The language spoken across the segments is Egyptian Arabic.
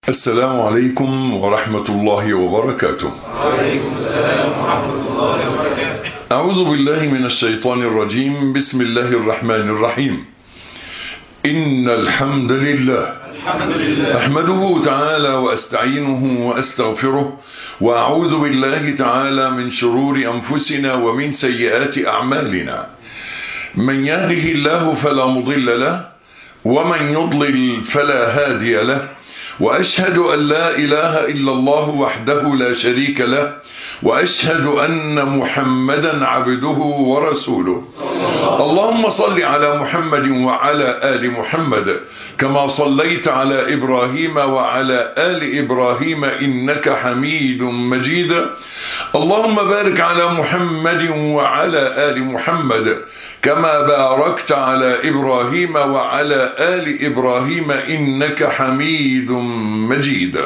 السلام عليكم ورحمة الله وبركاته وعليكم السلام ورحمة الله وبركاته أعوذ بالله من الشيطان الرجيم بسم الله الرحمن الرحيم إن الحمد لله الحمد لله أحمده تعالى وأستعينه وأستغفره وأعوذ بالله تعالى من شرور أنفسنا ومن سيئات أعمالنا من يهده الله فلا مضل له ومن يضلل فلا هادي له وأشهد أن لا إله إلا الله وحده لا شريك له وأشهد أن محمدا عبده ورسوله اللهم صل على محمد وعلى آل محمد كما صليت على إبراهيم وعلى آل إبراهيم إنك حميد مجيد اللهم بارك على محمد وعلى آل محمد كما باركت على إبراهيم وعلى آل إبراهيم إنك حميد مجيد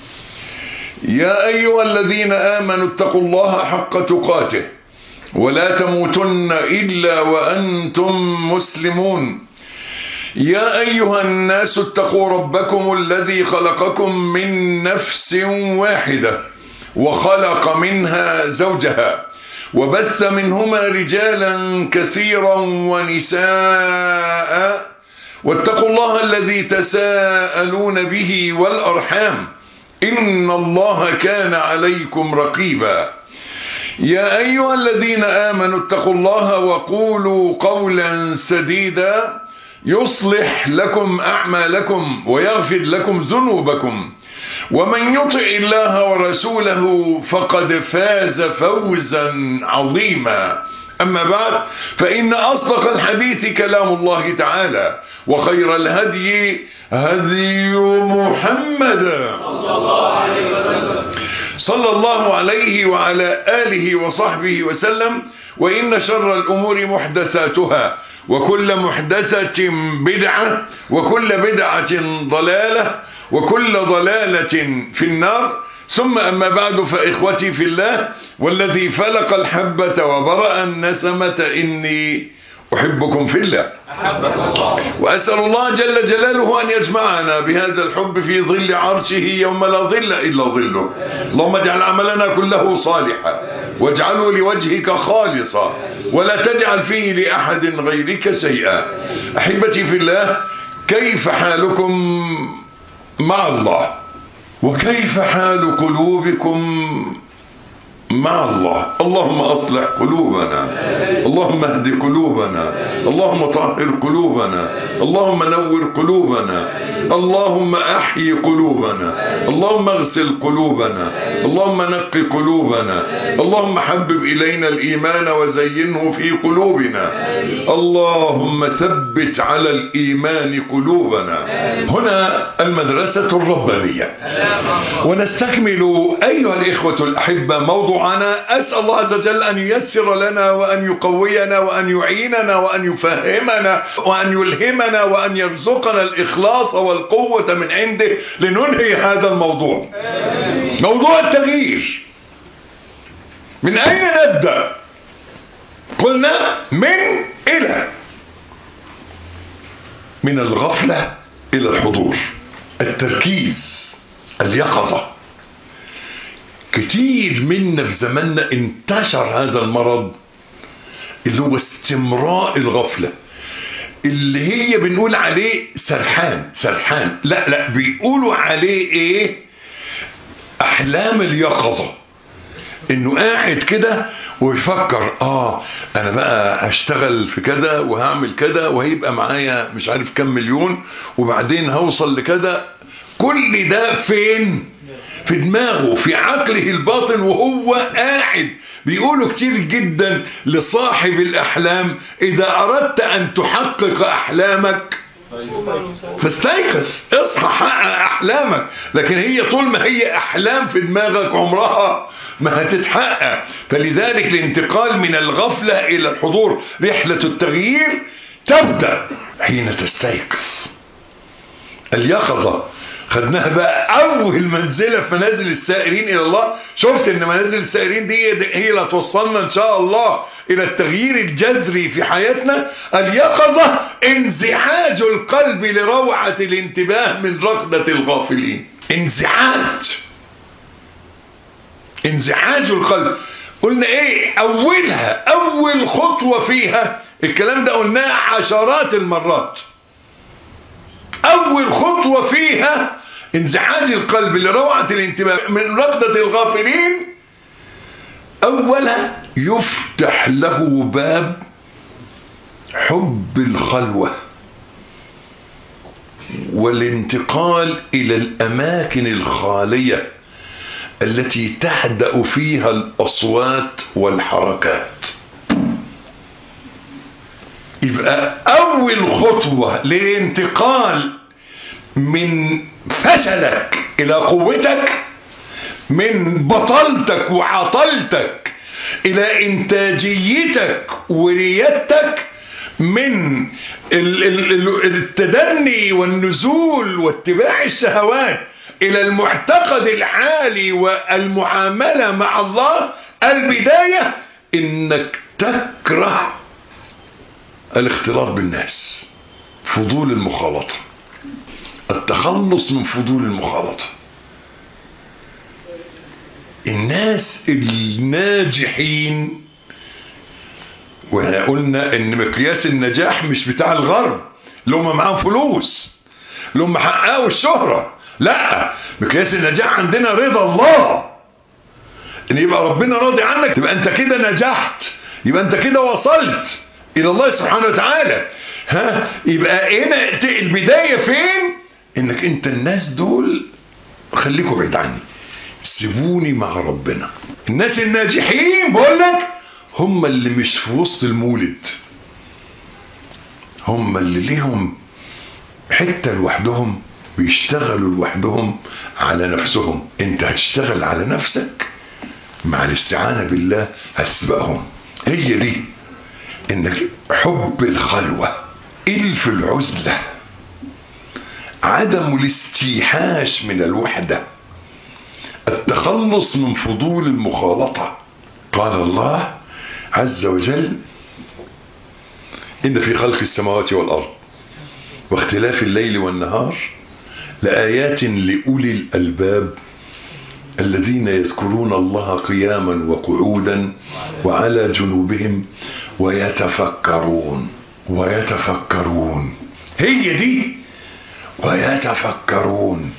يا أيها الذين آمنوا اتقوا الله حق تقاته ولا تموتن إلا وأنتم مسلمون يا أيها الناس اتقوا ربكم الذي خلقكم من نفس واحدة وخلق منها زوجها وبث منهما رجالا كثيرا ونساء واتقوا الله الذي تساءلون به والأرحام إن الله كان عليكم رقيبا يا أيها الذين آمنوا اتقوا الله وقولوا قولا سديدا يصلح لكم أعمالكم ويغفر لكم ذنوبكم ومن يطع الله ورسوله فقد فاز فوزا عظيما أما بعد فإن أصدق الحديث كلام الله تعالى وخير الهدي هدي محمد صلى الله عليه وعلى آله وصحبه وسلم وإن شر الأمور محدثاتها وكل محدثة بدعة وكل بدعة ضلالة وكل ضلالة في النار ثم أما بعد فإخوتي في الله والذي فلق الحبة وبرأ النسمة إني أحبكم في الله أحبك الله وأسأل الله جل جلاله أن يجمعنا بهذا الحب في ظل عرشه يوم لا ظل إلا ظله اللهم اجعل عملنا كله صالحا واجعله لوجهك خالصا ولا تجعل فيه لأحد غيرك شيئا أحبتي في الله كيف حالكم مع الله وكيف حال قلوبكم مع الله اللهم أصلح قلوبنا اللهم اهد قلوبنا اللهم طهر قلوبنا اللهم نور قلوبنا اللهم أحيي قلوبنا اللهم اغسل قلوبنا اللهم نق قلوبنا اللهم حبب إلينا الإيمان وزينه في قلوبنا اللهم ثبت على الإيمان قلوبنا هنا المدرسة الربانية ونستكمل أيها الإخوة الأحبة موضوعنا أسأل الله عز وجل أن ييسر لنا وأن يقوينا وأن يعيننا وأن يفهمنا وأن يلهمنا وأن يرزقنا الإخلاص والقوة من عنده لننهي هذا الموضوع موضوع التغيير من أين نبدأ قلنا من إلى من الغفلة إلى الحضور التركيز اليقظة كتير منا في زماننا انتشر هذا المرض اللي هو استمراء الغفلة اللي هي بنقول عليه سرحان سرحان لا لا بيقولوا عليه ايه احلام اليقظة انه قاعد كده ويفكر اه انا بقى هشتغل في كده وهعمل كده وهيبقى معايا مش عارف كم مليون وبعدين هوصل لكده كل ده فين في دماغه في عقله الباطن وهو قاعد بيقولوا كتير جدا لصاحب الأحلام إذا أردت أن تحقق أحلامك فاستيقظ اصحى حقق أحلامك لكن هي طول ما هي أحلام في دماغك عمرها ما هتتحقق فلذلك الانتقال من الغفلة إلى الحضور رحلة التغيير تبدأ حين تستيقظ اليقظة خدناها بقى اول منزله في منازل السائرين الى الله شفت ان منازل السائرين دي هي اللي هتوصلنا ان شاء الله الى التغيير الجذري في حياتنا اليقظه انزعاج القلب لروعه الانتباه من ركضه الغافلين انزعاج انزعاج القلب قلنا ايه اولها اول خطوة فيها الكلام ده قلناه عشرات المرات اول خطوة فيها انزعاج القلب لروعة الانتباه من ردة الغافلين اولا يفتح له باب حب الخلوة والانتقال الى الاماكن الخالية التي تهدأ فيها الاصوات والحركات يبقى اول خطوة للانتقال من فشلك الى قوتك من بطلتك وعطلتك الى انتاجيتك وريادتك من ال- ال- ال- التدني والنزول واتباع الشهوات الى المعتقد العالي والمعاملة مع الله البداية انك تكره الاختلاط بالناس فضول المخالطة التخلص من فضول المخالطة الناس الناجحين واحنا قلنا ان مقياس النجاح مش بتاع الغرب اللي هم معاهم فلوس اللي هم حققوا الشهرة لا مقياس النجاح عندنا رضا الله ان يبقى ربنا راضي عنك تبقى انت كده نجحت يبقى انت كده وصلت الى الله سبحانه وتعالى ها يبقى هنا ت- البداية فين انك انت الناس دول خليكم بعيد عني سيبوني مع ربنا الناس الناجحين بقول لك هم اللي مش في وسط المولد هم اللي ليهم حتة لوحدهم بيشتغلوا لوحدهم على نفسهم انت هتشتغل على نفسك مع الاستعانة بالله هتسبقهم هي دي انك حب الخلوة الف العزلة عدم الاستيحاش من الوحدة التخلص من فضول المخالطة قال الله عز وجل إن في خلق السماوات والأرض واختلاف الليل والنهار لآيات لأولي الألباب الذين يذكرون الله قياما وقعودا وعلى جنوبهم ويتفكرون ويتفكرون هي دي ويتفكرون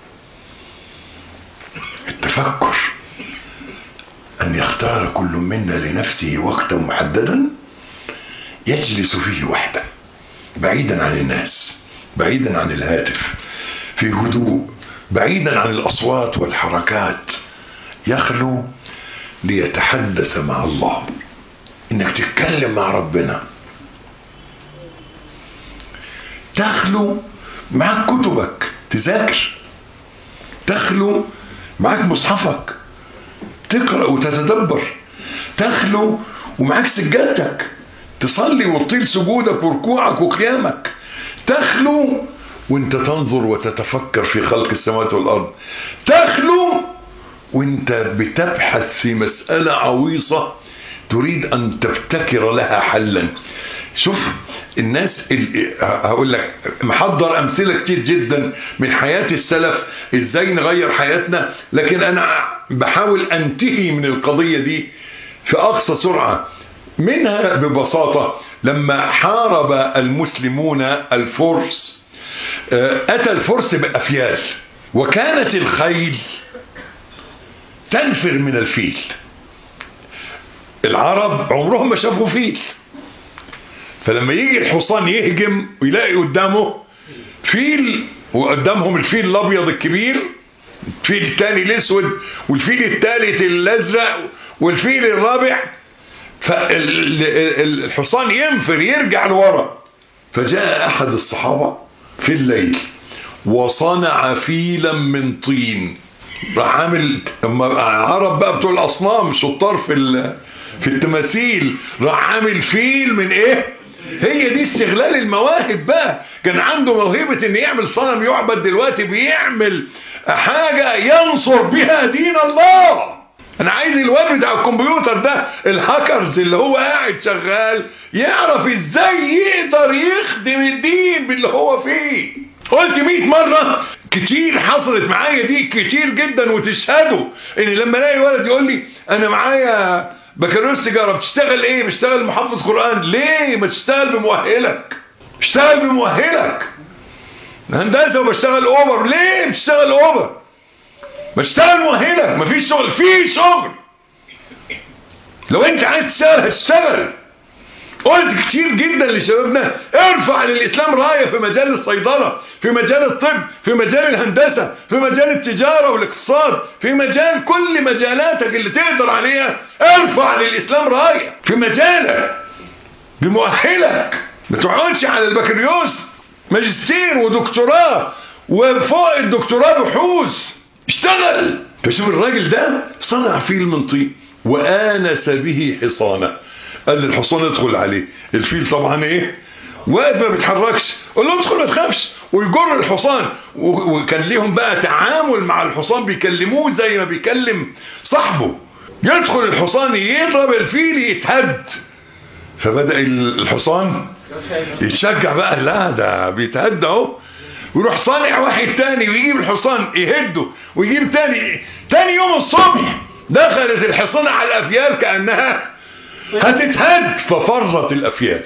التفكر أن يختار كل منا لنفسه وقتا محددا يجلس فيه وحده بعيدا عن الناس بعيدا عن الهاتف في هدوء بعيدا عن الأصوات والحركات يخلو ليتحدث مع الله انك تتكلم مع ربنا تخلو معك كتبك تذاكر تخلو معك مصحفك تقرأ وتتدبر تخلو ومعك سجادتك تصلي وتطيل سجودك وركوعك وقيامك تخلو وانت تنظر وتتفكر في خلق السماوات والأرض تخلو وانت بتبحث في مسألة عويصة تريد أن تبتكر لها حلا شوف الناس اللي هقول لك محضر أمثلة كتير جدا من حياة السلف إزاي نغير حياتنا لكن أنا بحاول أنتهي من القضية دي في أقصى سرعة منها ببساطة لما حارب المسلمون الفرس أتى الفرس بأفيال وكانت الخيل تنفر من الفيل العرب عمرهم ما شافوا فيل فلما يجي الحصان يهجم ويلاقي قدامه فيل وقدامهم الفيل الابيض الكبير الفيل الثاني الاسود والفيل الثالث الازرق والفيل الرابع فالحصان ينفر يرجع لورا فجاء احد الصحابه في الليل وصنع فيلا من طين راح عامل عرب بقى بتوع الاصنام شطار في في التماثيل راح عامل فيل من ايه هي دي استغلال المواهب بقى كان عنده موهبة ان يعمل صنم يعبد دلوقتي بيعمل حاجة ينصر بها دين الله انا عايز الواد بتاع الكمبيوتر ده الهاكرز اللي هو قاعد شغال يعرف ازاي يقدر يخدم الدين باللي هو فيه قلت 100 مرة كتير حصلت معايا دي كتير جدا وتشهدوا ان لما الاقي ولد يقول لي انا معايا بكالوريوس تجاره بتشتغل ايه بشتغل محافظ قران ليه ما تشتغل بمؤهلك اشتغل بمؤهلك هندسه وبشتغل اوبر ليه بتشتغل اوبر بشتغل مؤهلك مفيش شغل في شغل لو انت عايز تشتغل هتشتغل قلت كتير جدا لشبابنا ارفع للإسلام راية في مجال الصيدلة في مجال الطب في مجال الهندسة في مجال التجارة والاقتصاد في مجال كل مجالاتك اللي تقدر عليها ارفع للإسلام راية في مجالك بمؤهلك ما تقعدش على البكالوريوس ماجستير ودكتوراه وفوق الدكتوراه بحوث اشتغل فشوف الراجل ده صنع فيل من طين وآنس به حصانه قال للحصان ادخل عليه الفيل طبعا ايه واقف ما بيتحركش قول له ادخل ما تخافش ويجر الحصان وكان ليهم بقى تعامل مع الحصان بيكلموه زي ما بيكلم صاحبه يدخل الحصان يضرب الفيل يتهد فبدأ الحصان يتشجع بقى لا ده بيتهد اهو ويروح صانع واحد تاني ويجيب الحصان يهده ويجيب تاني تاني يوم الصبح دخلت الحصانة على الأفيال كأنها هتتهد ففرت الافيال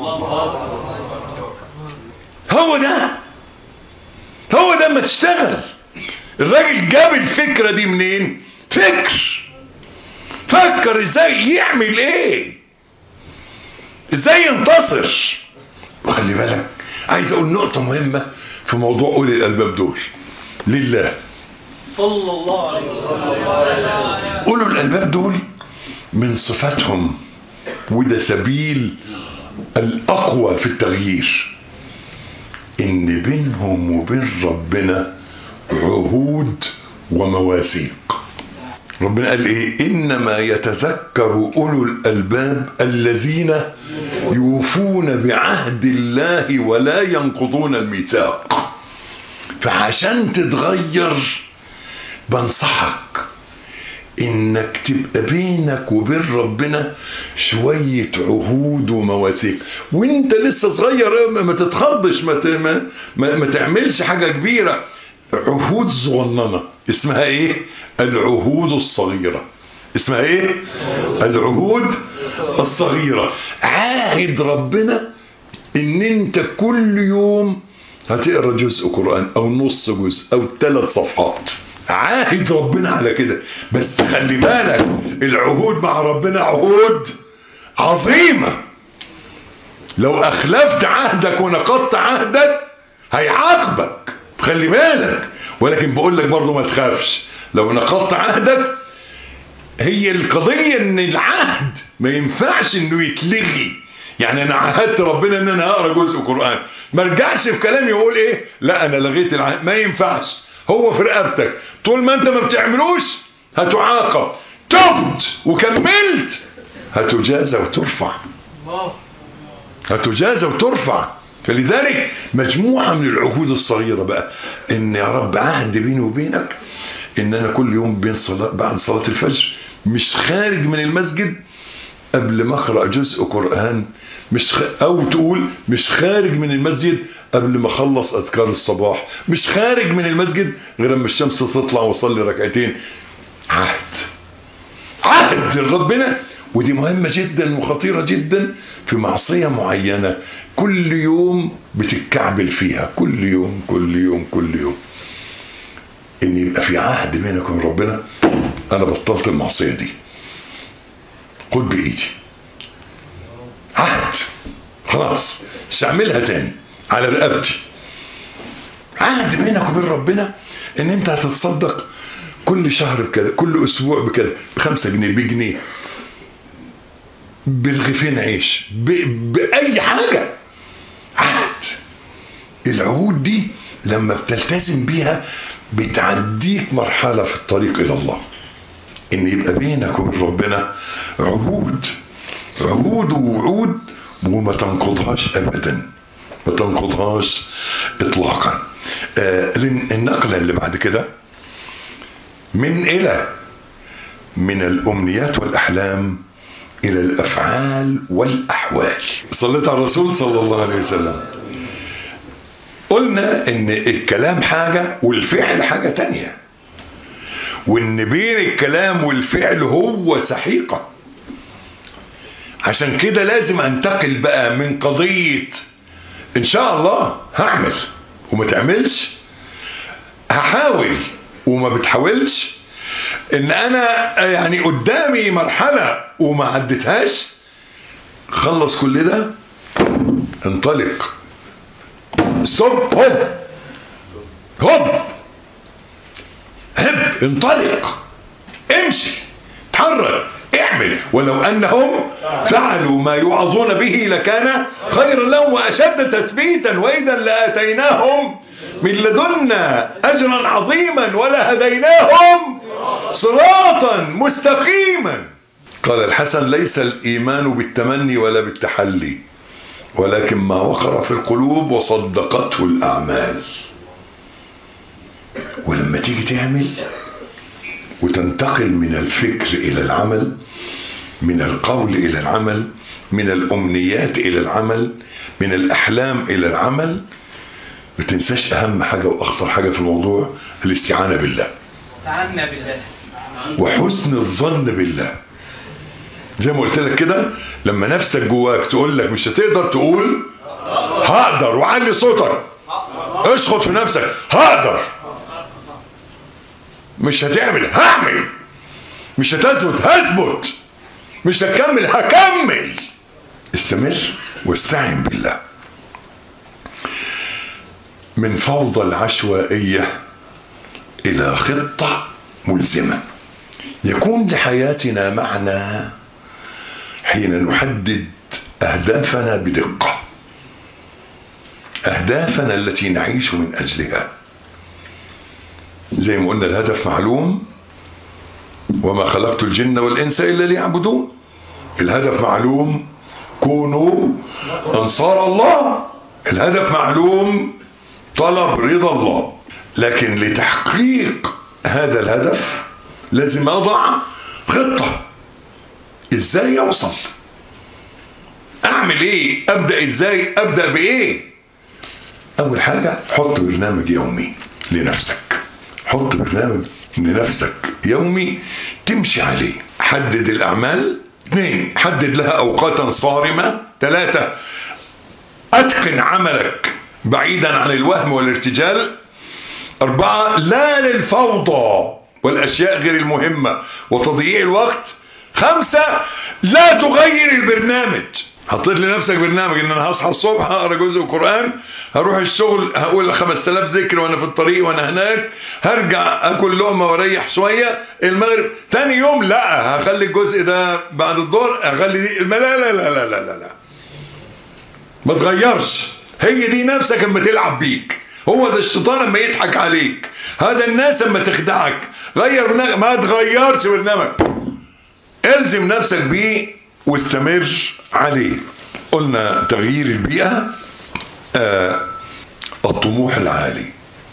هو ده هو ده ما تشتغل الراجل جاب الفكرة دي منين فكر فكر ازاي يعمل ايه ازاي ينتصر وخلي بالك عايز اقول نقطة مهمة في موضوع اولي الالباب دول لله صلى الله عليه وسلم اولو الالباب دول من صفاتهم وده سبيل الأقوى في التغيير إن بينهم وبين ربنا عهود ومواثيق ربنا قال إيه إنما يتذكر أولو الألباب الذين يوفون بعهد الله ولا ينقضون الميثاق فعشان تتغير بنصحك انك تبقى بينك وبين ربنا شوية عهود ومواثيق وانت لسه صغير ما تتخضش ما, ما, ما, ما تعملش حاجة كبيرة عهود صغننة اسمها ايه العهود الصغيرة اسمها ايه العهود الصغيرة عاهد ربنا ان انت كل يوم هتقرا جزء قرآن او نص جزء او ثلاث صفحات عاهد ربنا على كده بس خلي بالك العهود مع ربنا عهود عظيمة لو اخلفت عهدك ونقضت عهدك هيعاقبك خلي بالك ولكن بقول لك برضه ما تخافش لو نقضت عهدك هي القضية ان العهد ما ينفعش انه يتلغي يعني انا عهدت ربنا ان انا هقرا جزء قرآن ما ارجعش في كلامي واقول ايه لا انا لغيت العهد ما ينفعش هو في رقبتك طول ما انت ما بتعملوش هتعاقب تبت وكملت هتجازى وترفع هتجازى وترفع فلذلك مجموعة من العهود الصغيرة بقى ان يا رب عهد بيني وبينك ان انا كل يوم بين صلاة بعد صلاة الفجر مش خارج من المسجد قبل ما اقرا جزء قران مش خ... او تقول مش خارج من المسجد قبل ما اخلص اذكار الصباح مش خارج من المسجد غير اما الشمس تطلع واصلي ركعتين عهد عهد ربنا ودي مهمة جدا وخطيرة جدا في معصية معينة كل يوم بتتكعبل فيها كل يوم كل يوم كل يوم ان يبقى في عهد بينك وبين ربنا انا بطلت المعصية دي خد بايدي عهد خلاص مش هعملها تاني على رقبتي عهد بينك وبين ربنا ان انت هتتصدق كل شهر بكذا كل اسبوع بكذا بخمسة جنيه بجنيه برغيفين عيش ب... بأي حاجة عهد العهود دي لما بتلتزم بيها بتعديك مرحلة في الطريق إلى الله إن يبقى بينك وبين ربنا عهود عهود ووعود وما تنقضهاش أبدا ما تنقضهاش إطلاقا آه النقلة اللي بعد كده من إلى من الأمنيات والأحلام إلى الأفعال والأحوال صليت على الرسول صلى الله عليه وسلم قلنا ان الكلام حاجة والفعل حاجة تانية وان بين الكلام والفعل هو سحيقة عشان كده لازم انتقل بقى من قضية ان شاء الله هعمل وما تعملش هحاول وما بتحاولش ان انا يعني قدامي مرحلة وما عدتهاش خلص كل ده انطلق ستوب هوب هوب هب انطلق امشي تحرك اعمل ولو انهم فعلوا ما يوعظون به لكان خيرا لهم واشد تثبيتا واذا لاتيناهم من لدنا اجرا عظيما ولهديناهم صراطا مستقيما قال الحسن ليس الايمان بالتمني ولا بالتحلي ولكن ما وقر في القلوب وصدقته الاعمال ولما تيجي تعمل وتنتقل من الفكر الى العمل من القول الى العمل من الامنيات الى العمل من الاحلام الى العمل ما تنساش اهم حاجه واخطر حاجه في الموضوع الاستعانه بالله تعنا بالله وحسن الظن بالله زي ما قلت لك كده لما نفسك جواك تقول لك مش هتقدر تقول هقدر وعلي صوتك اشخط في نفسك هقدر مش هتعمل هعمل مش هتثبت هثبت مش هتكمل هكمل استمر واستعن بالله من فوضى العشوائية إلى خطة ملزمة يكون لحياتنا معنى حين نحدد أهدافنا بدقة أهدافنا التي نعيش من أجلها زي ما قلنا الهدف معلوم وما خلقت الجن والإنس إلا ليعبدون الهدف معلوم كونوا أنصار الله الهدف معلوم طلب رضا الله لكن لتحقيق هذا الهدف لازم أضع خطة إزاي أوصل أعمل إيه أبدأ إزاي أبدأ بإيه أول حاجة حط برنامج يومي لنفسك حط برنامج لنفسك يومي تمشي عليه حدد الأعمال اثنين حدد لها أوقاتا صارمة ثلاثة أتقن عملك بعيدا عن الوهم والارتجال أربعة لا للفوضى والأشياء غير المهمة وتضييع الوقت خمسة لا تغير البرنامج حطيت لنفسك برنامج ان انا هصحى الصبح هقرا جزء قران هروح الشغل هقول 5000 ذكر وانا في الطريق وانا هناك هرجع اكل لقمه واريح شويه المغرب تاني يوم لا هخلي الجزء ده بعد الظهر هخلي دي لا لا لا لا لا لا, لا. ما تغيرش هي دي نفسك اما تلعب بيك هو ده الشيطان اما يضحك عليك هذا الناس اما تخدعك غير برنامج ما تغيرش برنامج الزم نفسك بيه واستمر عليه قلنا تغيير البيئة آه الطموح العالي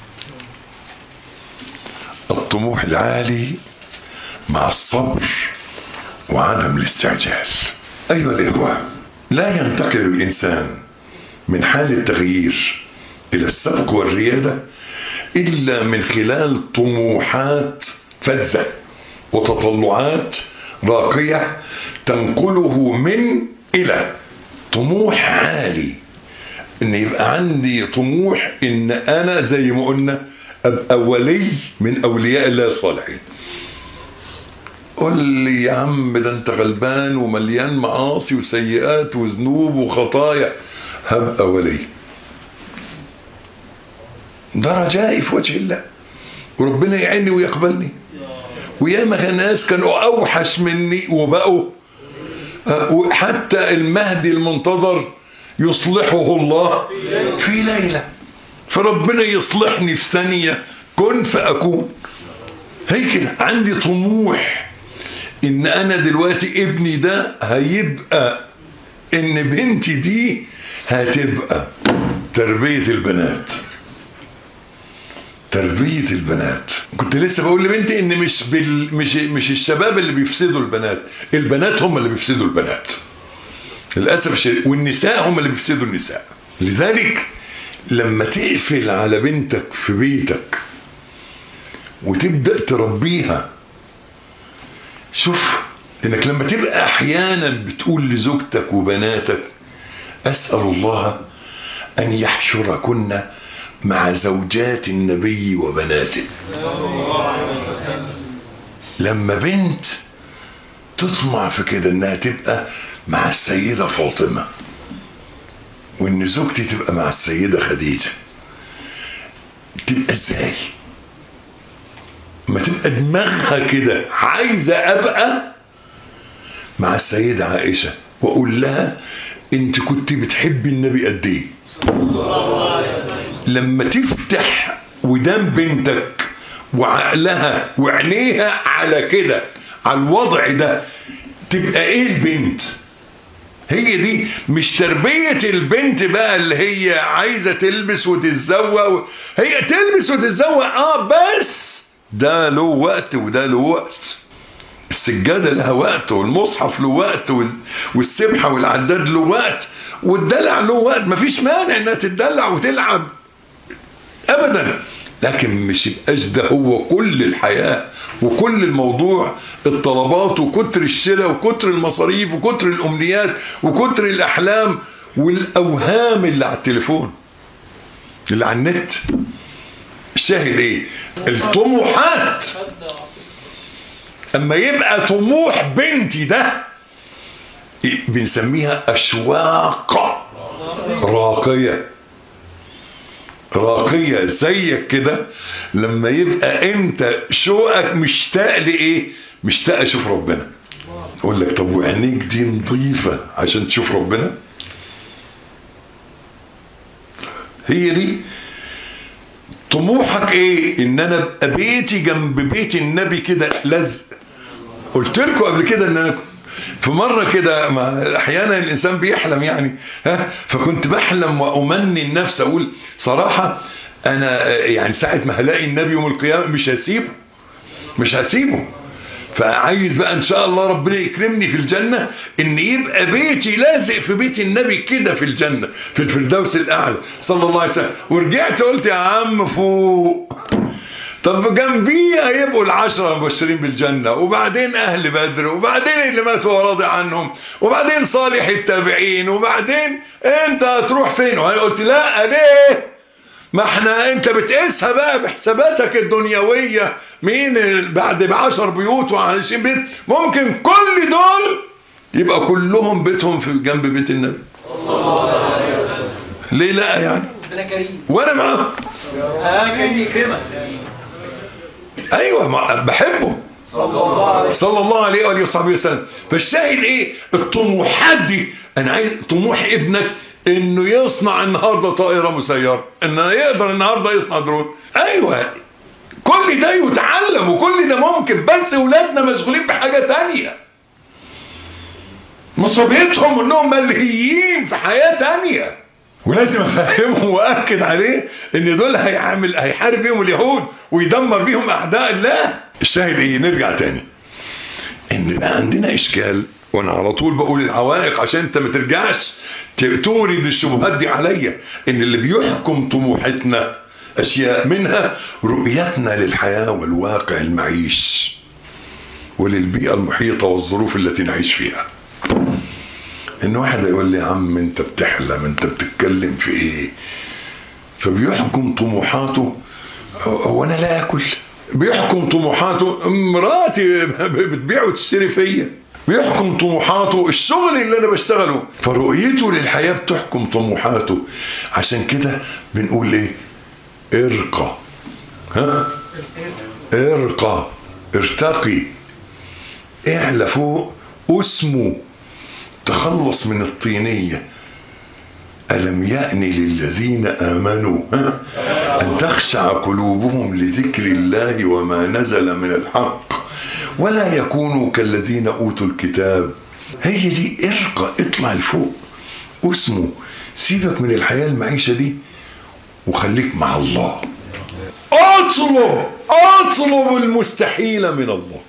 الطموح العالي مع الصبر وعدم الاستعجال أيها الإخوة لا ينتقل الإنسان من حال التغيير إلى السبق والريادة إلا من خلال طموحات فذة وتطلعات راقية تنقله من إلى طموح عالي ان يبقى عندي طموح ان انا زي ما قلنا ابقى ولي من اولياء الله الصالحين قول لي يا عم ده انت غلبان ومليان معاصي وسيئات وذنوب وخطايا هبقى ولي ده رجائي في وجه الله وربنا يعيني ويقبلني وياما ناس كانوا اوحش مني وبقوا حتى المهدي المنتظر يصلحه الله في ليلة فربنا يصلحني في ثانية كن فأكون هي كده عندي طموح ان انا دلوقتي ابني ده هيبقى ان بنتي دي هتبقى تربية البنات تربية البنات كنت لسه بقول لبنتي ان مش بال... مش مش الشباب اللي بيفسدوا البنات البنات هم اللي بيفسدوا البنات للاسف الشديد والنساء هم اللي بيفسدوا النساء لذلك لما تقفل على بنتك في بيتك وتبدأ تربيها شوف انك لما تبقى احيانا بتقول لزوجتك وبناتك اسأل الله ان يحشركن مع زوجات النبي وبناته لما بنت تطمع في كده انها تبقى مع السيدة فاطمة وان زوجتي تبقى مع السيدة خديجة تبقى ازاي ما تبقى دماغها كده عايزة ابقى مع السيدة عائشة واقول لها انت كنت بتحبي النبي قد ايه لما تفتح ودان بنتك وعقلها وعينيها على كده على الوضع ده تبقى ايه البنت هي دي مش تربية البنت بقى اللي هي عايزة تلبس وتتزوق هي تلبس وتتزوق اه بس ده له وقت وده له وقت السجادة لها وقت والمصحف له وقت والسبحة والعداد له وقت والدلع له وقت مفيش مانع انها تدلع وتلعب ابدا لكن مش يبقاش ده هو كل الحياة وكل الموضوع الطلبات وكتر الشراء وكتر المصاريف وكتر الأمنيات وكتر الأحلام والأوهام اللي على التليفون اللي على النت الشاهد ايه الطموحات اما يبقى طموح بنتي ده بنسميها اشواق راقيه راقية زيك كده لما يبقى انت شوقك مشتاق لايه مشتاق اشوف ربنا اقول لك طب وعينيك دي نظيفة عشان تشوف ربنا هي دي طموحك ايه ان انا ابقى بيتي جنب بيت النبي كده لزق قلت لكم قبل كده ان انا في مرة كده احيانا الانسان بيحلم يعني ها فكنت بحلم وامني النفس اقول صراحة انا يعني ساعة ما هلاقي النبي يوم القيامة مش هسيبه مش هسيبه فعايز بقى ان شاء الله ربنا يكرمني في الجنة ان يبقى بيتي لازق في بيت النبي كده في الجنة في الفردوس الاعلى صلى الله عليه وسلم ورجعت قلت يا عم فوق طب جنبيه هيبقوا العشرة المبشرين بالجنة وبعدين أهل بدر وبعدين اللي ماتوا وراضي عنهم وبعدين صالح التابعين وبعدين أنت هتروح فين وأنا قلت لا ليه ما احنا انت بتقيسها بقى بحساباتك الدنيوية مين بعد بعشر بيوت وعشرين بيت ممكن كل دول يبقى كلهم بيتهم في جنب بيت النبي ليه لا يعني وانا معاه اه كريم يكرمك ايوه ما بحبه صلى الله عليه صلى الله عليه واله وصحبه وسلم فالشاهد ايه الطموحات دي انا عايز طموح ابنك انه يصنع النهارده طائره مسيره انه يقدر النهارده يصنع درون ايوه كل ده يتعلم وكل ده ممكن بس اولادنا مشغولين بحاجه تانية مصابيتهم انهم ملهيين في حياه تانية ولازم افهمه واكد عليه ان دول هيعمل هيحارب بيهم اليهود ويدمر بيهم اعداء الله الشاهد ايه نرجع تاني ان بقى عندنا اشكال وانا على طول بقول العوائق عشان انت ما ترجعش تورد الشبهات دي عليا ان اللي بيحكم طموحتنا اشياء منها رؤيتنا للحياه والواقع المعيش وللبيئه المحيطه والظروف التي نعيش فيها ان واحد يقول لي يا عم انت بتحلم انت بتتكلم في ايه فبيحكم طموحاته هو انا لا اكل بيحكم طموحاته مراتي بتبيع وتشتري فيا بيحكم طموحاته الشغل اللي انا بشتغله فرؤيته للحياة بتحكم طموحاته عشان كده بنقول ايه ارقى ها ارقى ارتقي اعلى فوق اسمه تخلص من الطينية ألم يأن للذين آمنوا أن تخشع قلوبهم لذكر الله وما نزل من الحق ولا يكونوا كالذين أوتوا الكتاب هي دي ارقى اطلع لفوق اسمه سيبك من الحياة المعيشة دي وخليك مع الله اطلب اطلب المستحيل من الله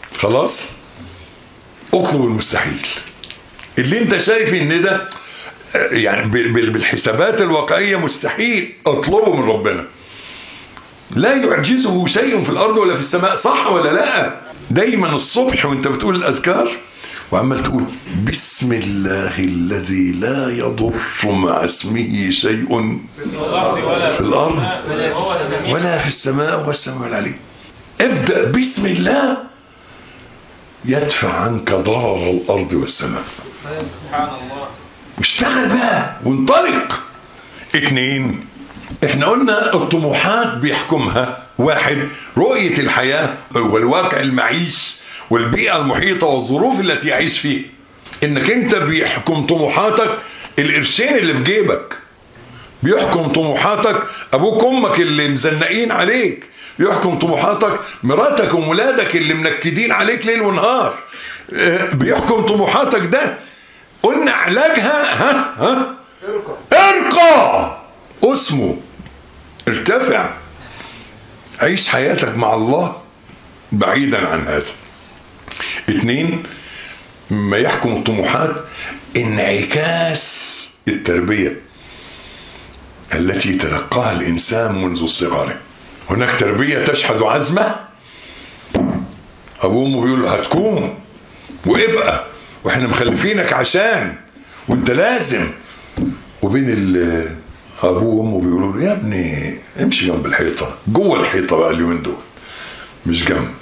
خلاص اطلب المستحيل اللي انت شايف ان ده يعني ب- ب- بالحسابات الواقعية مستحيل اطلبه من ربنا لا يعجزه شيء في الارض ولا في السماء صح ولا لا دايما الصبح وانت بتقول الاذكار وعمال تقول بسم الله الذي لا يضر مع اسمه شيء في الارض ولا في السماء والسماء العليم ابدأ بسم الله يدفع عنك ضرر الارض والسماء سبحان الله اشتغل بقى وانطلق اتنين احنا قلنا الطموحات بيحكمها واحد رؤية الحياة والواقع المعيش والبيئة المحيطة والظروف التي يعيش فيها انك انت بيحكم طموحاتك القرشين اللي في جيبك بيحكم طموحاتك ابوك وامك اللي مزنقين عليك بيحكم طموحاتك مراتك وولادك اللي منكدين عليك ليل ونهار اه، بيحكم طموحاتك ده قلنا علاجها ها ها ارقى اسمه ارتفع عيش حياتك مع الله بعيدا عن هذا اتنين ما يحكم الطموحات انعكاس التربية التي تلقاها الإنسان منذ صغره هناك تربية تشحذ عزمه أبوه وأمه بيقول له هتكون وابقى واحنا مخلفينك عشان وانت لازم وبين ال ابوه وامه بيقولوا له يا ابني امشي جنب الحيطه جوه الحيطه بقى اليومين دول مش جنب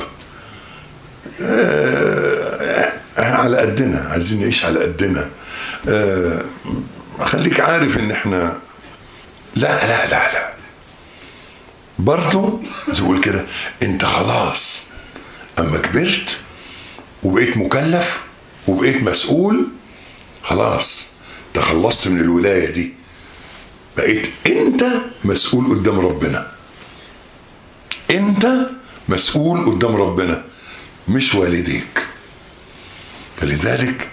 آه، احنا على قدنا عايزين نعيش على قدنا آه، خليك عارف ان احنا لا لا لا لا برضه زي ما بقول كده انت خلاص اما كبرت وبقيت مكلف وبقيت مسؤول خلاص تخلصت من الولاية دي بقيت انت مسؤول قدام ربنا انت مسؤول قدام ربنا مش والديك فلذلك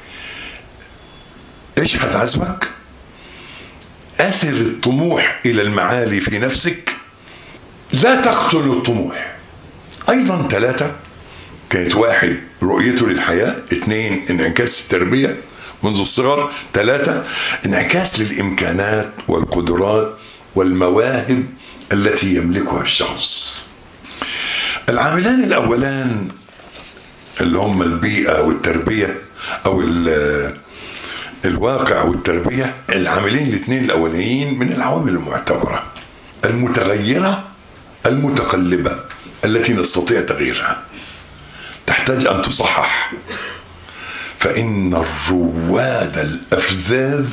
اشحذ عزمك اثر الطموح الى المعالي في نفسك لا تقتل الطموح ايضا ثلاثة كانت واحد رؤيته للحياة اثنين انعكاس التربية منذ الصغر ثلاثة انعكاس للإمكانات والقدرات والمواهب التي يملكها الشخص العاملان الأولان اللي هم البيئة والتربية أو ال- الواقع والتربية العاملين الاثنين الأولانيين من العوامل المعتبرة المتغيرة المتقلبة التي نستطيع تغييرها تحتاج أن تصحح فإن الرواد الأفزاز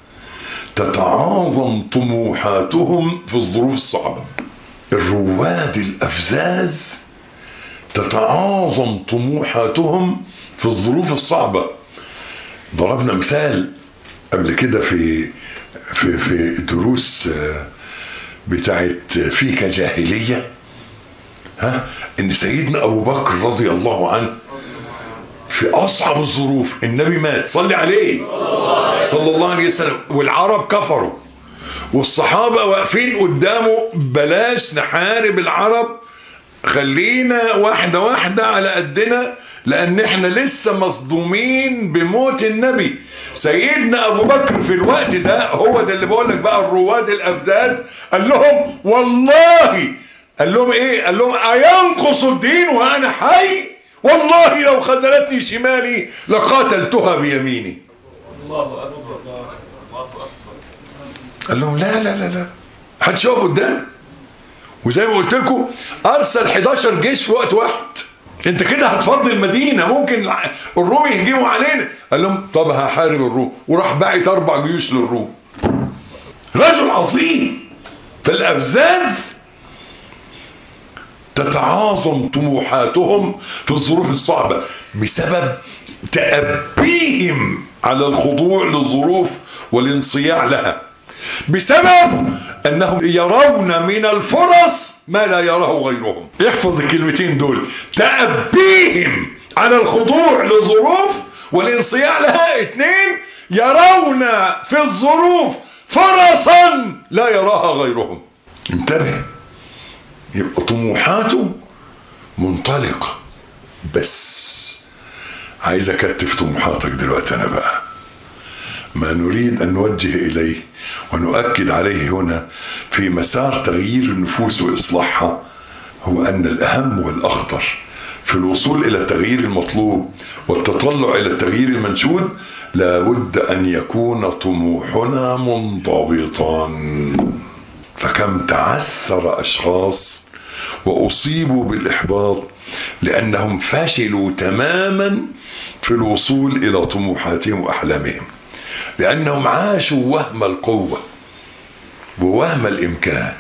تتعاظم طموحاتهم في الظروف الصعبة الرواد الأفزاز تتعاظم طموحاتهم في الظروف الصعبة ضربنا مثال قبل كده في في في دروس آه، بتاعت فيك جاهلية ها ان سيدنا ابو بكر رضي الله عنه في اصعب الظروف النبي مات صلي عليه صلى الله عليه وسلم والعرب كفروا والصحابة واقفين قدامه بلاش نحارب العرب خلينا واحدة واحدة على قدنا لان احنا لسه مصدومين بموت النبي سيدنا ابو بكر في الوقت ده هو ده اللي بقول لك بقى الرواد الافزاز قال لهم والله قال لهم ايه قال لهم اينقص الدين وانا حي والله لو خذلتني شمالي لقاتلتها بيميني الله أكبر الله أكبر قال لهم لا لا لا لا محدش يقف قدام وزي ما قلت لكم ارسل 11 جيش في وقت واحد انت كده هتفضي المدينه ممكن الع- الروم يهجموا علينا قال لهم طب هحارب الروم وراح باعت اربع جيوش للروم رجل عظيم فالابزاز تتعاظم طموحاتهم في الظروف الصعبة بسبب تأبيهم على الخضوع للظروف والانصياع لها بسبب أنهم يرون من الفرص ما لا يراه غيرهم احفظ الكلمتين دول تأبيهم على الخضوع للظروف والانصياع لها اتنين يرون في الظروف فرصا لا يراها غيرهم انتبه يبقى طموحاته منطلقة بس عايز اكتف طموحاتك دلوقتي انا بقى ما نريد أن نوجه إليه ونؤكد عليه هنا في مسار تغيير النفوس وإصلاحها هو أن الأهم والأخطر في الوصول إلى التغيير المطلوب والتطلع إلى التغيير المنشود لابد أن يكون طموحنا منضبطا فكم تعثر أشخاص وأصيبوا بالإحباط لأنهم فشلوا تماما في الوصول إلى طموحاتهم وأحلامهم لأنهم عاشوا وهم القوة ووهم الإمكان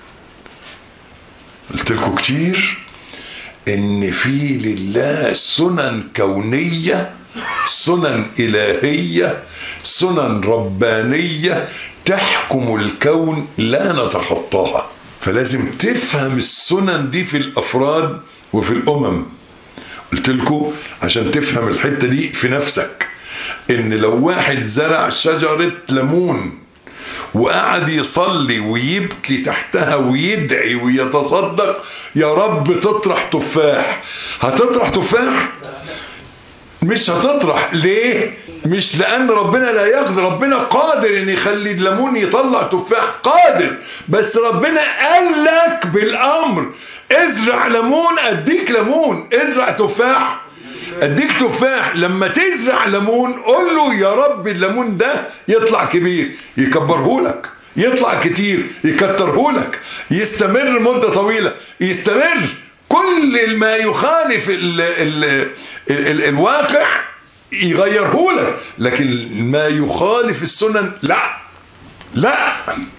قلت لكم كتير ان في لله سنن كونية سنن إلهية سنن ربانية تحكم الكون لا نتخطاها فلازم تفهم السنن دي في الأفراد وفي الأمم قلت لكم عشان تفهم الحتة دي في نفسك ان لو واحد زرع شجرة ليمون وقعد يصلي ويبكي تحتها ويدعي ويتصدق يا رب تطرح تفاح هتطرح تفاح مش هتطرح ليه مش لان ربنا لا يقدر ربنا قادر ان يخلي الليمون يطلع تفاح قادر بس ربنا قال لك بالامر ازرع ليمون اديك ليمون ازرع تفاح اديك تفاح لما تزرع ليمون قول له يا رب الليمون ده يطلع كبير يكبره لك يطلع كتير يكتره لك يستمر مدة طويلة يستمر كل ما يخالف ال ال ال ال الواقع يغيره لك لكن ما يخالف السنن لا لا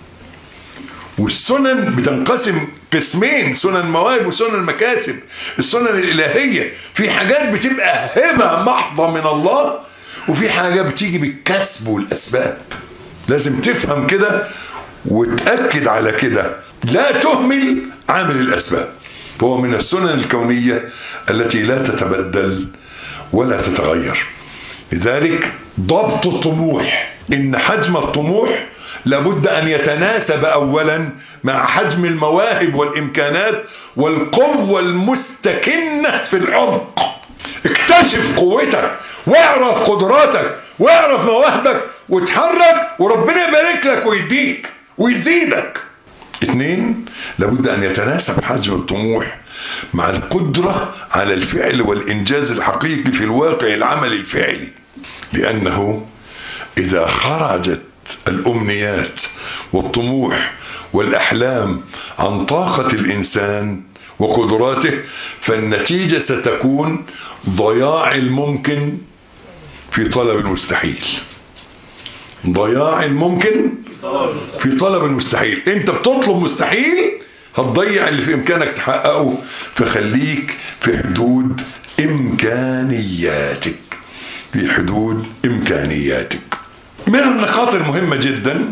والسنن بتنقسم قسمين سنن مواهب وسنن مكاسب السنن الإلهية في حاجات بتبقى هبة محضة من الله وفي حاجات بتيجي بالكسب والأسباب لازم تفهم كده وتأكد على كده لا تهمل عامل الأسباب هو من السنن الكونية التي لا تتبدل ولا تتغير لذلك ضبط الطموح إن حجم الطموح لابد أن يتناسب أولا مع حجم المواهب والإمكانات والقوة المستكنة في العمق اكتشف قوتك واعرف قدراتك واعرف مواهبك وتحرك وربنا يبارك لك ويديك ويزيدك اثنين لابد ان يتناسب حجم الطموح مع القدرة على الفعل والانجاز الحقيقي في الواقع العملي الفعلي لانه اذا خرجت الامنيات والطموح والاحلام عن طاقة الانسان وقدراته فالنتيجة ستكون ضياع الممكن في طلب المستحيل ضياع الممكن في طلب المستحيل انت بتطلب مستحيل هتضيع اللي في امكانك تحققه فخليك في حدود امكانياتك في حدود امكانياتك من النقاط المهمة جدا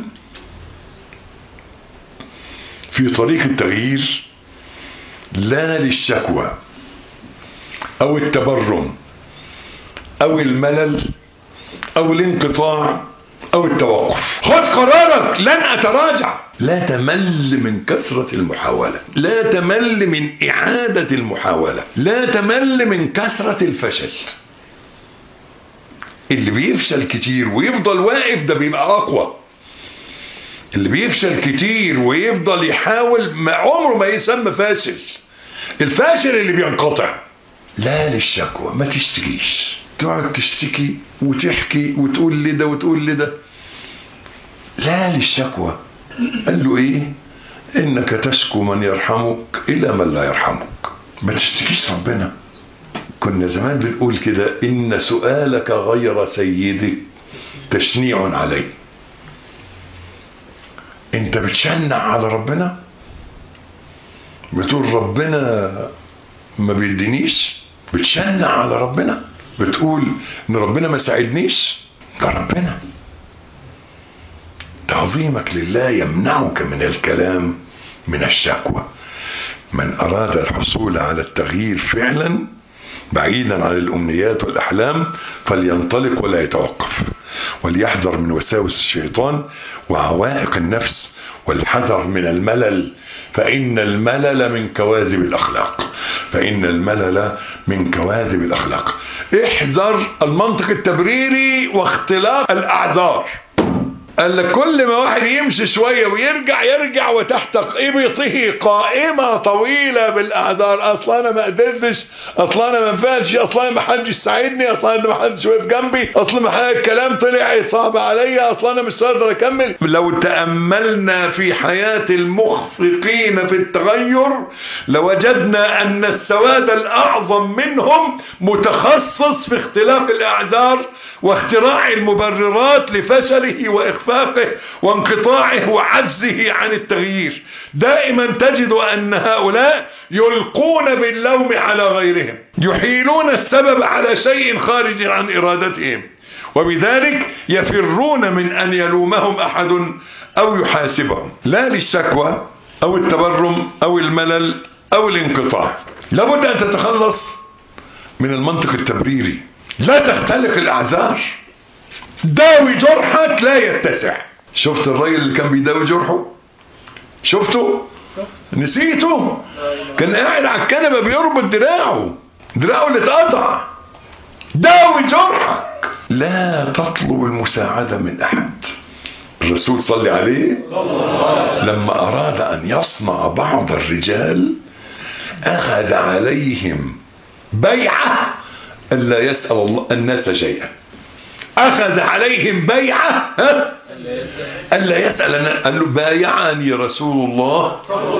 في طريق التغيير لا للشكوى او التبرم او الملل او الانقطاع او التوقف خذ قرارك لن اتراجع لا تمل من كثرة المحاولة لا تمل من اعادة المحاولة لا تمل من كثرة الفشل اللي بيفشل كتير ويفضل واقف ده بيبقى اقوى اللي بيفشل كتير ويفضل يحاول ما عمره ما يسمى فاشل الفاشل اللي بينقطع لا للشكوى ما تشتكيش تقعد تشتكي وتحكي وتقول لده وتقول لده لا للشكوى قال له ايه انك تشكو من يرحمك الى من لا يرحمك ما تشتكيش ربنا كنا زمان بنقول كده ان سؤالك غير سيدك تشنيع عليه انت بتشنع على ربنا بتقول ربنا ما بيدينيش بتشنع على ربنا بتقول ان ربنا ما ساعدنيش ده ربنا تعظيمك لله يمنعك من الكلام من الشكوى من اراد الحصول على التغيير فعلا بعيدا عن الامنيات والاحلام فلينطلق ولا يتوقف وليحذر من وساوس الشيطان وعوائق النفس والحذر من الملل فإن الملل من كواذب الأخلاق فإن الملل من كواذب الأخلاق احذر المنطق التبريري واختلاق الأعذار قال لك كل ما واحد يمشي شوية ويرجع يرجع وتحت إبطه قائمة طويلة بالأعذار أصلا أنا ما قدرتش أصلا أنا ما ينفعش أصلا ما حدش ساعدني أصلا أنا ما حدش واقف جنبي أصلا ما حد الكلام طلع صعب عليا أصلا أنا مش قادر أكمل لو تأملنا في حياة المخفقين في التغير لوجدنا أن السواد الأعظم منهم متخصص في اختلاق الأعذار واختراع المبررات لفشله وإخفاقه وانقطاعه وعجزه عن التغيير دائما تجد أن هؤلاء يلقون باللوم على غيرهم يحيلون السبب على شيء خارج عن إرادتهم وبذلك يفرون من أن يلومهم أحد أو يحاسبهم لا للشكوى أو التبرم أو الملل أو الانقطاع لابد أن تتخلص من المنطق التبريري لا تختلق الأعذار داوي جرحك لا يتسع شفت الراجل اللي كان بيداوي جرحه شفته نسيته كان قاعد على الكنبه بيربط دراعه دراعه اللي اتقطع داوي جرحك لا تطلب المساعدة من أحد الرسول صلى عليه لما أراد أن يصنع بعض الرجال أخذ عليهم بيعة ألا يسأل الله الناس شيئا أخذ عليهم بيعة ها؟ ألا يسأل الناس قال له بايعني رسول الله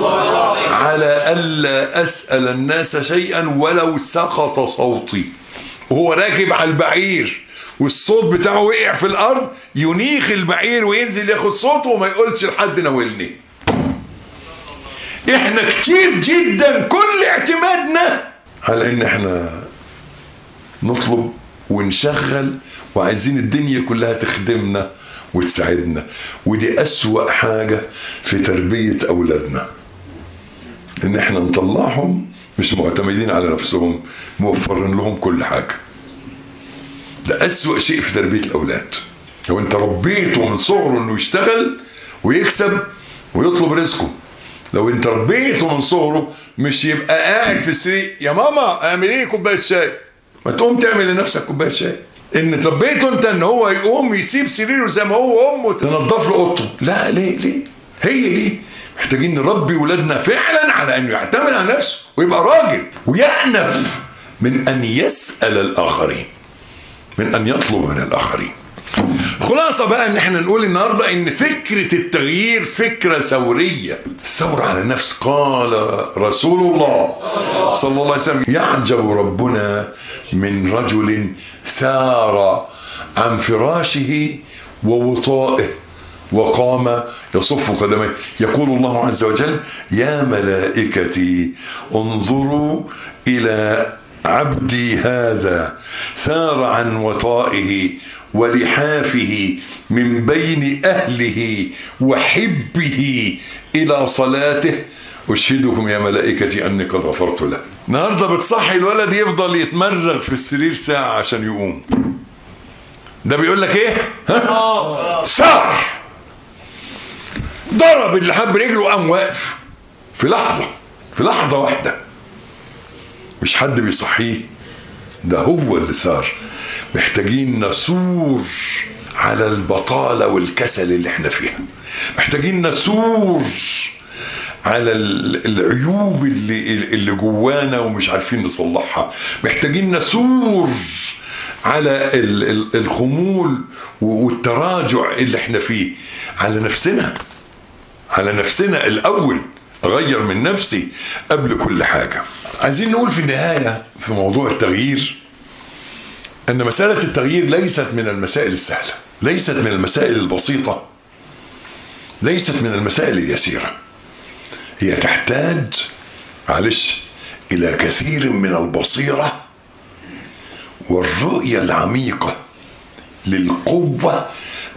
على ألا أسأل الناس شيئا ولو سقط صوتي وهو راكب على البعير والصوت بتاعه وقع في الأرض ينيخ البعير وينزل ياخد صوته وما يقولش لحد ناولني احنا كتير جدا كل اعتمادنا على ان احنا نطلب ونشغل وعايزين الدنيا كلها تخدمنا وتساعدنا ودي أسوأ حاجة في تربية أولادنا إن إحنا نطلعهم مش معتمدين على نفسهم موفرين لهم كل حاجة ده أسوأ شيء في تربية الأولاد لو أنت ربيته من صغره إنه يشتغل ويكسب ويطلب رزقه لو انت ربيته من صغره مش يبقى قاعد في السرير يا ماما اعملي لي كوبايه شاي ما تقوم تعمل لنفسك كوبايه شاي ان تربيته انت ان هو يقوم يسيب سريره زي ما هو امه تنظف له اوضته لا ليه ليه هي دي محتاجين نربي ولادنا فعلا على انه يعتمد على نفسه ويبقى راجل ويأنف من ان يسأل الاخرين من ان يطلب من الاخرين خلاصة بقى ان احنا نقول النهاردة ان فكرة التغيير فكرة ثورية الثورة على النفس قال رسول الله صلى الله عليه وسلم يعجب ربنا من رجل ثار عن فراشه ووطائه وقام يصف قدميه يقول الله عز وجل يا ملائكتي انظروا إلى عبدي هذا ثار عن وطائه ولحافه من بين أهله وحبه إلى صلاته أشهدكم يا ملائكتي أني قد غفرت له النهاردة بتصحي الولد يفضل يتمرغ في السرير ساعة عشان يقوم ده بيقول لك ايه ها سار ضرب اللي حب رجله وقام واقف في لحظة في لحظة واحدة مش حد بيصحيه ده هو اللي صار محتاجين نثور على البطالة والكسل اللي احنا فيها محتاجين نثور على العيوب اللي, اللي جوانا ومش عارفين نصلحها محتاجين نثور على الخمول والتراجع اللي احنا فيه على نفسنا على نفسنا الاول اغير من نفسي قبل كل حاجة عايزين نقول في النهاية في موضوع التغيير ان مسألة التغيير ليست من المسائل السهلة ليست من المسائل البسيطة ليست من المسائل اليسيرة هي تحتاج معلش الى كثير من البصيرة والرؤية العميقة للقوة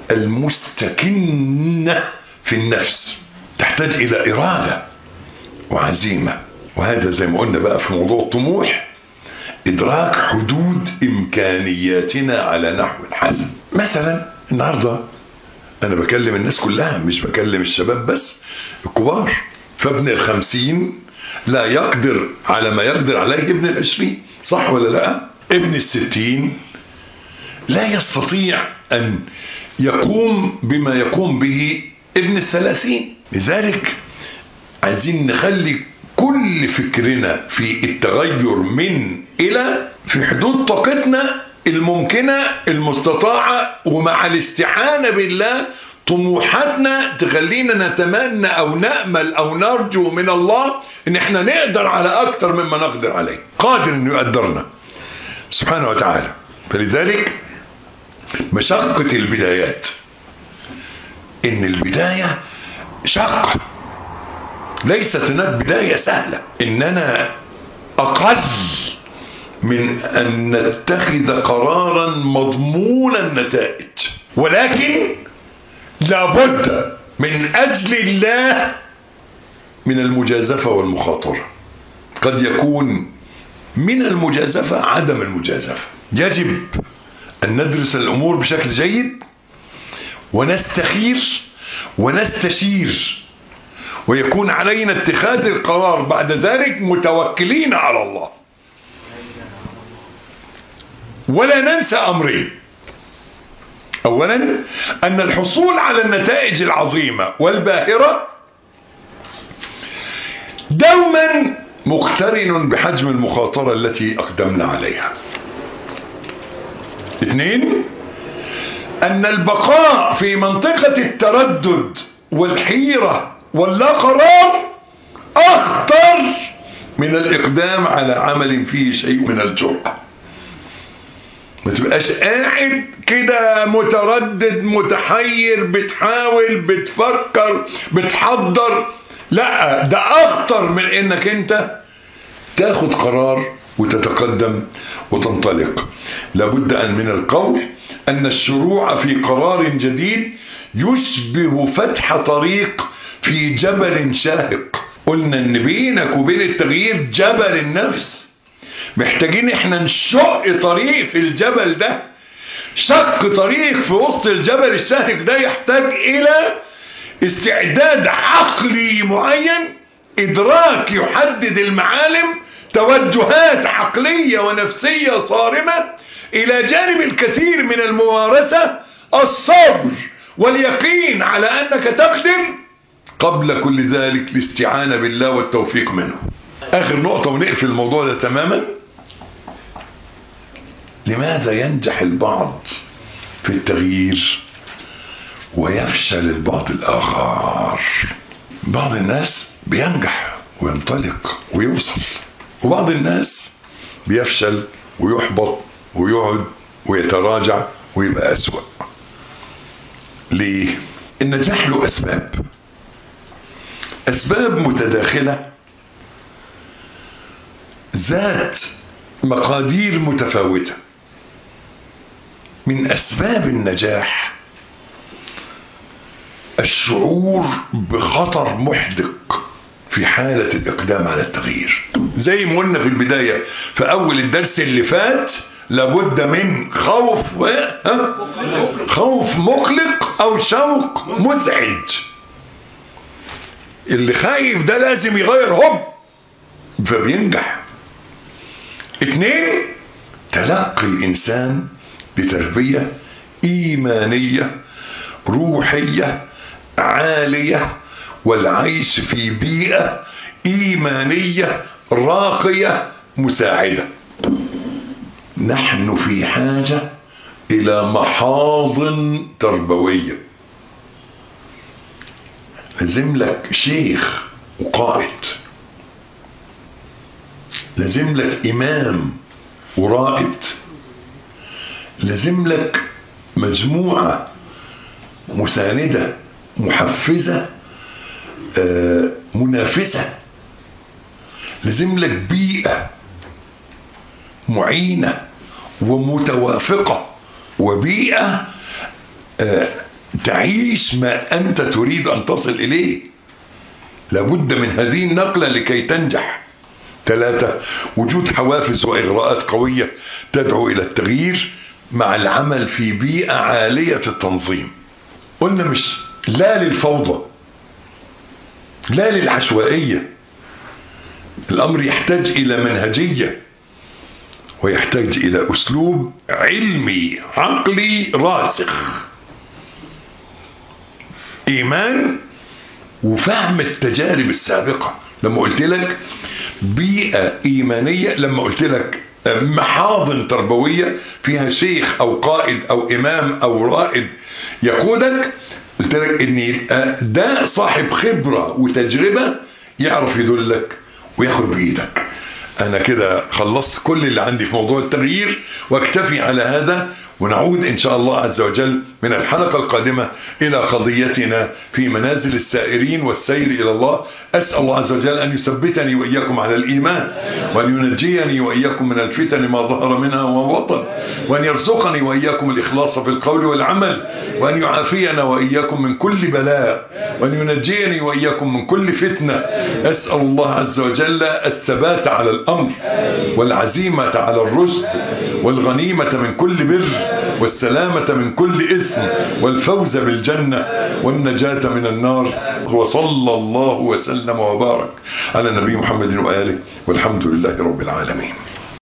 المستكنة في النفس تحتاج الى ارادة وعزيمة وهذا زي ما قلنا بقى في موضوع الطموح ادراك حدود امكانياتنا على نحو حسن مثلا النهاردة انا بكلم الناس كلها مش بكلم الشباب بس الكبار فابن الخمسين لا يقدر على ما يقدر عليه ابن العشرين صح ولا لا ابن الستين لا يستطيع ان يقوم بما يقوم به ابن الثلاثين لذلك عايزين نخلي كل فكرنا في التغير من الى في حدود طاقتنا الممكنة المستطاعة ومع الاستعانة بالله طموحاتنا تخلينا نتمنى او نأمل او نرجو من الله ان احنا نقدر على اكتر مما نقدر عليه قادر انه يقدرنا سبحانه وتعالى فلذلك مشقة البدايات ان البداية شاقة ليست هناك بداية سهلة اننا اقل من ان نتخذ قرارا مضمون النتائج ولكن لابد من اجل الله من المجازفة والمخاطرة قد يكون من المجازفة عدم المجازفة يجب ان ندرس الامور بشكل جيد ونستخير ونستشير ويكون علينا اتخاذ القرار بعد ذلك متوكلين على الله ولا ننسى امرين اولا ان الحصول على النتائج العظيمة والباهرة دوما مقترن بحجم المخاطرة التي اقدمنا عليها اثنين ان البقاء في منطقة التردد والحيرة واللا قرار اخطر من الاقدام على عمل فيه شيء من الجرأة ما تبقاش قاعد كده متردد متحير بتحاول بتفكر بتحضر لا ده اخطر من انك انت تاخد قرار وتتقدم وتنطلق لابد ان من القول ان الشروع في قرار جديد يشبه فتح طريق في جبل شاهق قلنا ان بينك وبين التغيير جبل النفس محتاجين احنا نشق طريق في الجبل ده شق طريق في وسط الجبل الشاهق ده يحتاج الى استعداد عقلي معين ادراك يحدد المعالم توجهات عقلية ونفسية صارمة الى جانب الكثير من الممارسة الصبر واليقين على انك تقدر قبل كل ذلك الاستعانة بالله والتوفيق منه اخر نقطة ونقفل الموضوع ده تماما لماذا ينجح البعض في التغيير ويفشل البعض الاخر بعض الناس بينجح وينطلق ويوصل وبعض الناس بيفشل ويحبط ويقعد ويتراجع ويبقى أسوأ ليه النجاح له أسباب أسباب متداخلة ذات مقادير متفاوتة من أسباب النجاح الشعور بخطر محدق في حالة الإقدام على التغيير زي ما قلنا في البداية في أول الدرس اللي فات لابد من خوف و... ها؟ خوف مقلق أو شوق مزعج اللي خايف ده لازم يغير هوب فبينجح اتنين تلقي الإنسان لتربية إيمانية روحية عالية والعيش في بيئة إيمانية راقية مساعدة نحن في حاجة إلى محاضن تربوية لازم لك شيخ وقائد لازم لك إمام ورائد لازم لك مجموعة مساندة محفزة آه منافسة لازم لك بيئة معينة ومتوافقة وبيئة آه تعيش ما أنت تريد أن تصل إليه لابد من هذه النقلة لكي تنجح ثلاثة وجود حوافز وإغراءات قوية تدعو إلى التغيير مع العمل في بيئة عالية التنظيم قلنا مش لا للفوضى لا للعشوائية الأمر يحتاج إلى منهجية ويحتاج إلى أسلوب علمي عقلي راسخ إيمان وفهم التجارب السابقة لما قلت لك بيئة إيمانية لما قلت لك محاضن تربوية فيها شيخ أو قائد أو إمام أو رائد يقودك قلت لك إن يبقى ده صاحب خبرة وتجربة يعرف يدلك وياخد بإيدك أنا كده خلصت كل اللي عندي في موضوع التغيير واكتفي على هذا ونعود إن شاء الله عز وجل من الحلقة القادمة إلى قضيتنا في منازل السائرين والسير إلى الله أسأل الله عز وجل أن يثبتني وإياكم على الإيمان وأن ينجيني وإياكم من الفتن ما ظهر منها وما بطن وأن يرزقني وإياكم الإخلاص في القول والعمل وأن يعافينا وإياكم من كل بلاء وأن ينجيني وإياكم من كل فتنة أسأل الله عز وجل الثبات على الأمر والعزيمة على الرشد والغنيمة من كل بر والسلامة من كل إثم والفوز بالجنة والنجاة من النار وصلى الله وسلم وبارك على النبي محمد وآله والحمد لله رب العالمين